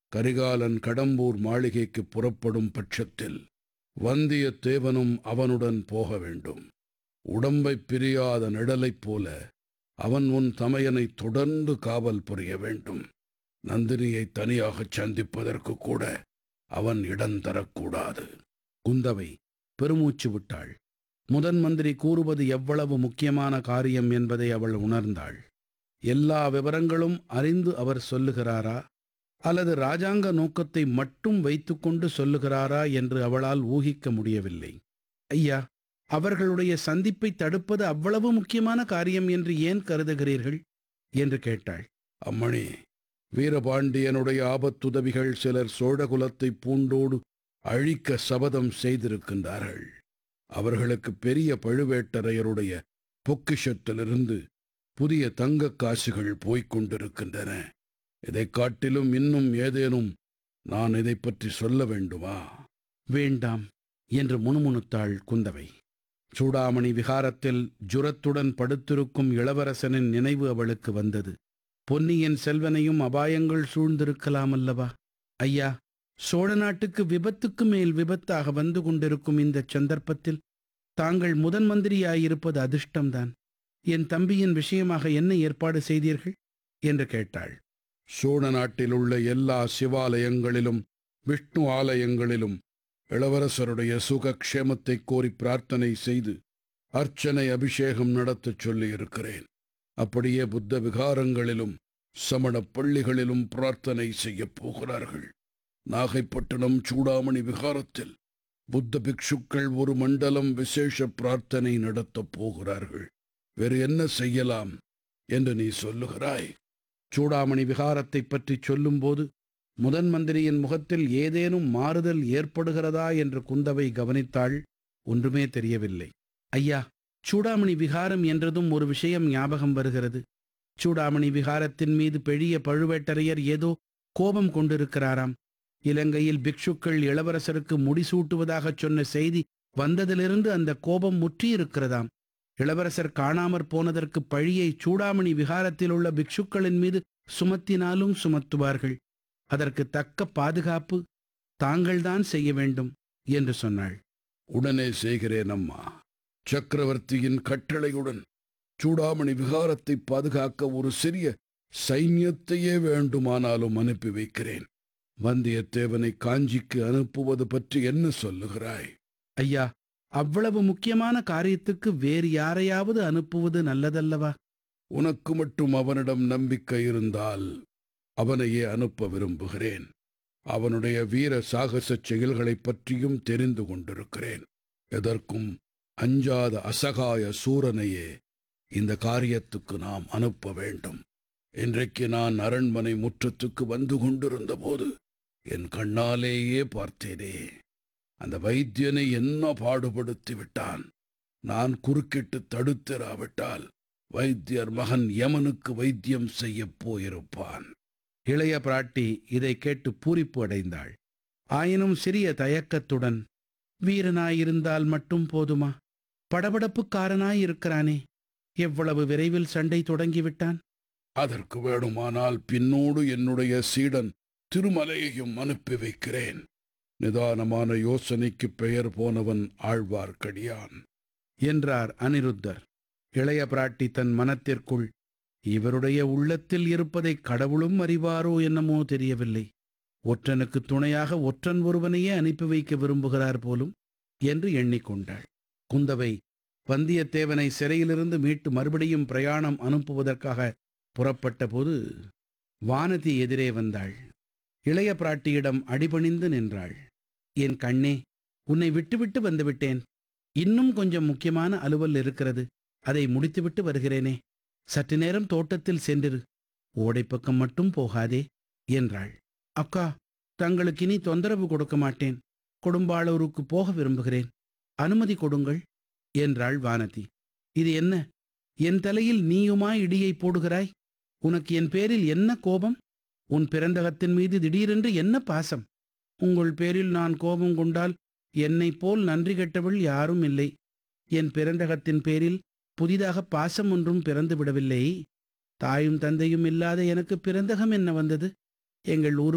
கரிகாலன் கடம்பூர் மாளிகைக்கு புறப்படும் பட்சத்தில் வந்தியத்தேவனும் அவனுடன் போக வேண்டும் உடம்பைப் பிரியாத நிழலைப் போல அவன் உன் தமையனை தொடர்ந்து காவல் புரிய வேண்டும் நந்தினியை தனியாகச் சந்திப்பதற்கு கூட அவன் இடம் தரக்கூடாது குந்தவை பெருமூச்சு விட்டாள் முதன் மந்திரி கூறுவது எவ்வளவு முக்கியமான காரியம் என்பதை அவள் உணர்ந்தாள் எல்லா விவரங்களும் அறிந்து அவர் சொல்லுகிறாரா அல்லது ராஜாங்க நோக்கத்தை மட்டும் வைத்துக்கொண்டு சொல்லுகிறாரா என்று அவளால் ஊகிக்க முடியவில்லை ஐயா அவர்களுடைய சந்திப்பை தடுப்பது அவ்வளவு முக்கியமான காரியம் என்று ஏன் கருதுகிறீர்கள் என்று கேட்டாள் அம்மணி வீரபாண்டியனுடைய ஆபத்துதவிகள் சிலர் சோழகுலத்தை பூண்டோடு அழிக்க சபதம் செய்திருக்கின்றார்கள் அவர்களுக்கு பெரிய பழுவேட்டரையருடைய பொக்கிஷத்திலிருந்து புதிய தங்கக் காசுகள் போய்க் கொண்டிருக்கின்றன இதைக் காட்டிலும் இன்னும் ஏதேனும் நான் இதைப் பற்றி சொல்ல வேண்டுமா வேண்டாம் என்று முணுமுணுத்தாள் குந்தவை சூடாமணி விகாரத்தில் ஜுரத்துடன் படுத்திருக்கும் இளவரசனின் நினைவு அவளுக்கு வந்தது பொன்னியின் செல்வனையும் அபாயங்கள் சூழ்ந்திருக்கலாம் அல்லவா ஐயா சோழ நாட்டுக்கு விபத்துக்கு மேல் விபத்தாக வந்து கொண்டிருக்கும் இந்த சந்தர்ப்பத்தில் தாங்கள் முதன் மந்திரியாயிருப்பது அதிர்ஷ்டம்தான் என் தம்பியின் விஷயமாக என்ன ஏற்பாடு செய்தீர்கள் என்று கேட்டாள் சோழ நாட்டில் உள்ள எல்லா சிவாலயங்களிலும் விஷ்ணு ஆலயங்களிலும் இளவரசருடைய சுகக்ஷேமத்தை கோரி பிரார்த்தனை செய்து அர்ச்சனை அபிஷேகம் நடத்தச் சொல்லியிருக்கிறேன் அப்படியே புத்த விகாரங்களிலும் சமணப் பள்ளிகளிலும் பிரார்த்தனை செய்யப் போகிறார்கள் நாகைப்பட்டினம் சூடாமணி விகாரத்தில் புத்த பிக்ஷுக்கள் ஒரு மண்டலம் விசேஷ பிரார்த்தனை நடத்தப் போகிறார்கள் வேறு என்ன செய்யலாம் என்று நீ சொல்லுகிறாய் சூடாமணி விகாரத்தைப் பற்றி சொல்லும்போது முதன் மந்திரியின் முகத்தில் ஏதேனும் மாறுதல் ஏற்படுகிறதா என்று குந்தவை கவனித்தாள் ஒன்றுமே தெரியவில்லை ஐயா சூடாமணி விகாரம் என்றதும் ஒரு விஷயம் ஞாபகம் வருகிறது சூடாமணி விகாரத்தின் மீது பெரிய பழுவேட்டரையர் ஏதோ கோபம் கொண்டிருக்கிறாராம் இலங்கையில் பிக்ஷுக்கள் இளவரசருக்கு முடிசூட்டுவதாகச் சொன்ன செய்தி வந்ததிலிருந்து அந்த கோபம் முற்றியிருக்கிறதாம் இளவரசர் காணாமற் போனதற்கு பழியை சூடாமணி விகாரத்தில் உள்ள பிக்ஷுக்களின் மீது சுமத்தினாலும் சுமத்துவார்கள் அதற்கு தக்க பாதுகாப்பு தாங்கள்தான் செய்ய வேண்டும் என்று சொன்னாள் உடனே செய்கிறேன் அம்மா சக்கரவர்த்தியின் கட்டளையுடன் சூடாமணி விகாரத்தை பாதுகாக்க ஒரு சிறிய சைன்யத்தையே வேண்டுமானாலும் அனுப்பி வைக்கிறேன் வந்தியத்தேவனை காஞ்சிக்கு அனுப்புவது பற்றி என்ன சொல்லுகிறாய் ஐயா அவ்வளவு முக்கியமான காரியத்துக்கு வேறு யாரையாவது அனுப்புவது நல்லதல்லவா உனக்கு மட்டும் அவனிடம் நம்பிக்கை இருந்தால் அவனையே அனுப்ப விரும்புகிறேன் அவனுடைய வீர சாகசச் செயல்களைப் பற்றியும் தெரிந்து கொண்டிருக்கிறேன் எதற்கும் அஞ்சாத அசகாய சூரனையே இந்த காரியத்துக்கு நாம் அனுப்ப வேண்டும் இன்றைக்கு நான் அரண்மனை முற்றத்துக்கு வந்து கொண்டிருந்த போது என் கண்ணாலேயே பார்த்தேனே அந்த வைத்தியனை என்ன பாடுபடுத்தி விட்டான் நான் குறுக்கிட்டு தடுத்திராவிட்டால் வைத்தியர் மகன் யமனுக்கு வைத்தியம் செய்யப் போயிருப்பான் இளைய பிராட்டி இதை கேட்டு பூரிப்பு அடைந்தாள் ஆயினும் சிறிய தயக்கத்துடன் வீரனாயிருந்தால் மட்டும் போதுமா படபடப்புக்காரனாயிருக்கிறானே எவ்வளவு விரைவில் சண்டை தொடங்கிவிட்டான் அதற்கு வேணுமானால் பின்னோடு என்னுடைய சீடன் திருமலையையும் அனுப்பி வைக்கிறேன் நிதானமான யோசனைக்கு பெயர் போனவன் ஆழ்வார்க்கடியான் என்றார் அனிருத்தர் இளைய பிராட்டி தன் மனத்திற்குள் இவருடைய உள்ளத்தில் இருப்பதை கடவுளும் அறிவாரோ என்னமோ தெரியவில்லை ஒற்றனுக்கு துணையாக ஒற்றன் ஒருவனையே அனுப்பி வைக்க விரும்புகிறார் போலும் என்று எண்ணிக்கொண்டாள் குந்தவை வந்தியத்தேவனை சிறையிலிருந்து மீட்டு மறுபடியும் பிரயாணம் அனுப்புவதற்காக புறப்பட்ட போது வானதி எதிரே வந்தாள் இளைய பிராட்டியிடம் அடிபணிந்து நின்றாள் என் கண்ணே உன்னை விட்டுவிட்டு வந்துவிட்டேன் இன்னும் கொஞ்சம் முக்கியமான அலுவல் இருக்கிறது அதை முடித்துவிட்டு வருகிறேனே சற்று நேரம் தோட்டத்தில் சென்றிரு ஓடைப்பக்கம் மட்டும் போகாதே என்றாள் அக்கா தங்களுக்கு இனி தொந்தரவு கொடுக்க மாட்டேன் கொடும்பாளூருக்கு போக விரும்புகிறேன் அனுமதி கொடுங்கள் என்றாள் வானதி இது என்ன என் தலையில் நீயுமா இடியை போடுகிறாய் உனக்கு என் பேரில் என்ன கோபம் உன் பிறந்தகத்தின் மீது திடீரென்று என்ன பாசம் உங்கள் பேரில் நான் கோபம் கொண்டால் என்னைப் போல் நன்றி கெட்டவள் யாரும் இல்லை என் பிறந்தகத்தின் பேரில் புதிதாக பாசம் ஒன்றும் பிறந்து விடவில்லை தாயும் தந்தையும் இல்லாத எனக்கு பிறந்தகம் என்ன வந்தது எங்கள் ஊர்